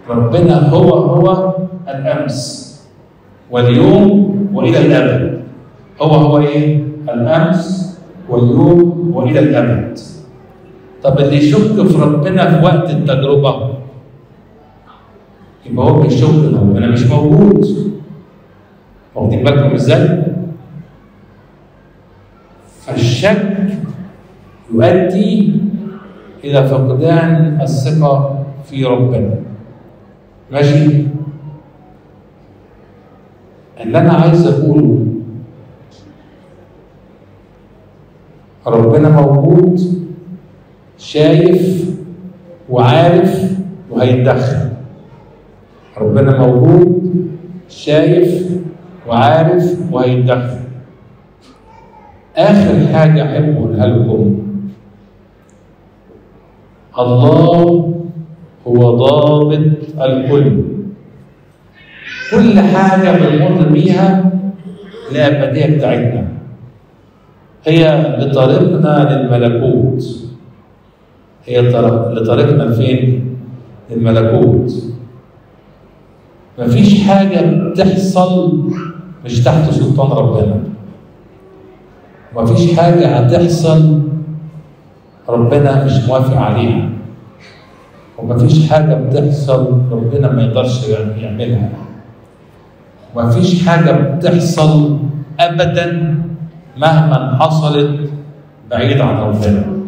ربنا هو هو الامس واليوم والى الابد هو هو ايه الامس واليوم والى الابد طب اللي يشك في ربنا في وقت التجربه يبقى هو بيشك ان ربنا مش موجود واخدين بالكم ازاي؟ فالشك يؤدي الى فقدان الثقه في ربنا ماشي اللي انا عايز اقوله ربنا موجود شايف وعارف وهيتدخل ربنا موجود شايف وعارف وهيتدخل اخر حاجه احب اقولها لكم الله هو ضابط الكل كل حاجه بنمر بيها الابديه بتاعتنا هي لطريقنا للملكوت هي طر- لطريقنا فين للملكوت مفيش حاجة بتحصل مش تحت سلطان ربنا مفيش حاجة هتحصل ربنا مش موافق عليها ومفيش حاجة بتحصل ربنا ما يقدرش يعملها مفيش حاجة بتحصل أبدا مهما حصلت بعيد عن ربنا